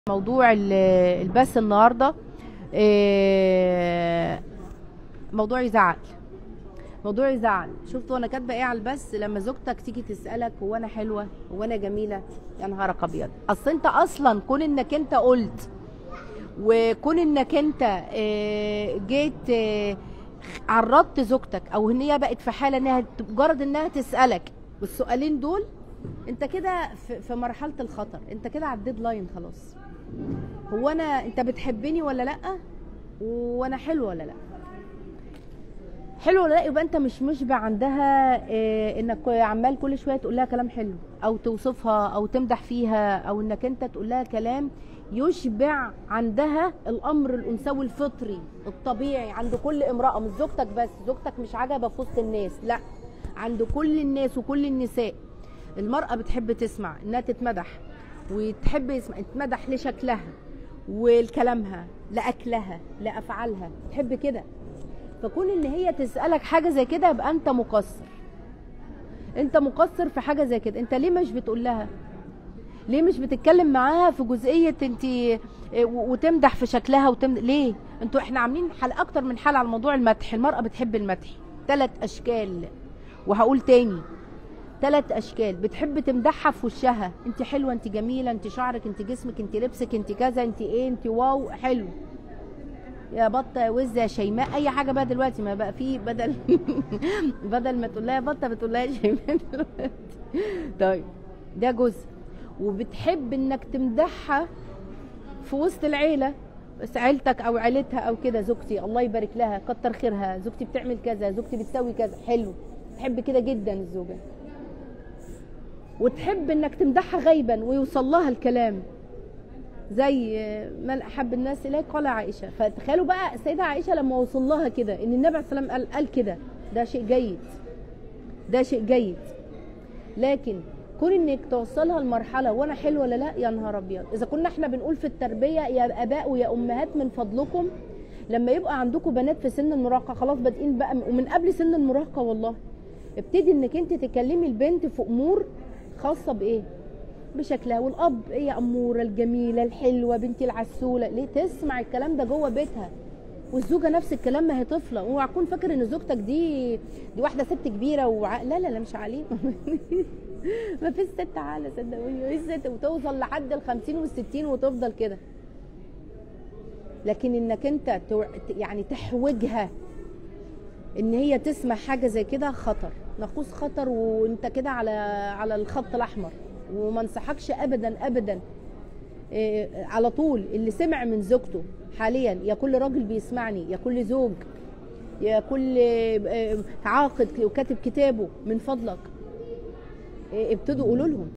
موضوع ال- البث النهارده آه، موضوع يزعل موضوع يزعل شفتوا انا كاتبه ايه على البث لما زوجتك تيجي تسالك هو انا حلوه هو انا جميله يا نهارك ابيض اصل انت اصلا كون انك انت قلت وكون انك انت آه، جيت آه، عرضت زوجتك او ان هي بقت في حاله انها مجرد انها تسالك والسؤالين دول انت كده في في مرحله الخطر انت كده على الديدلاين خلاص هو انا انت بتحبني ولا لا وانا حلو ولا لا حلو ولا لا يبقى انت مش مشبع عندها اه انك عمال كل شويه تقول لها كلام حلو او توصفها او تمدح فيها او انك انت تقول لها كلام يشبع عندها الامر الانثوي الفطري الطبيعي عند كل امراه مش زوجتك بس زوجتك مش عجبه في وسط الناس لا عند كل الناس وكل النساء المراه بتحب تسمع انها تتمدح وتحب يسمع تتمدح لشكلها ولكلامها لاكلها لافعالها تحب كده فكون ان هي تسالك حاجه زي كده يبقى انت مقصر انت مقصر في حاجه زي كده انت ليه مش بتقول لها ليه مش بتتكلم معاها في جزئيه انت وتمدح في شكلها وتم ليه انتوا احنا عاملين حلقه اكتر من حلقه على موضوع المدح المراه بتحب المدح ثلاث اشكال وهقول تاني ثلاث اشكال بتحب تمدحها في وشها انت حلوه انت جميله انت شعرك انت جسمك انت لبسك انت كذا انت ايه انت واو حلو يا بطه يا وز يا شيماء اي حاجه بقى دلوقتي ما بقى في بدل بدل ما تقول لها يا بطه بتقول لها يا شيماء دلوقتي طيب ده جزء وبتحب انك تمدحها في وسط العيله بس عيلتك او عيلتها او كده زوجتي الله يبارك لها كتر خيرها زوجتي بتعمل كذا زوجتي بتسوي كذا حلو تحب كده جدا الزوجه وتحب انك تمدحها غيبا ويوصل لها الكلام زي من احب الناس اليك قال عائشه فتخيلوا بقى السيده عائشه لما وصل لها كده ان النبي عليه الصلاه والسلام قال, قال كده ده شيء جيد ده شيء جيد لكن كون انك توصلها لمرحله وانا حلوه ولا لا يا نهار ابيض اذا كنا احنا بنقول في التربيه يا اباء ويا امهات من فضلكم لما يبقى عندكم بنات في سن المراهقه خلاص بادئين بقى ومن قبل سن المراهقه والله ابتدي انك انت تكلمي البنت في امور خاصه بايه بشكلها والاب ايه يا اموره الجميله الحلوه بنتي العسوله ليه تسمع الكلام ده جوه بيتها والزوجه نفس الكلام ما هي طفله اوعى تكون فاكر ان زوجتك دي دي واحده ست كبيره وع... لا لا لا مش عليه ما فيش ست عاله صدقوني ما فيش ست وتوصل لحد ال 50 وال 60 وتفضل كده لكن انك انت تو... يعني تحوجها ان هي تسمع حاجه زي كده خطر ناقوس خطر وانت كده على على الخط الاحمر وما انصحكش ابدا ابدا إيه على طول اللي سمع من زوجته حاليا يا كل راجل بيسمعني يا كل زوج يا كل إيه عاقد وكاتب كتابه من فضلك إيه ابتدوا قولوا لهم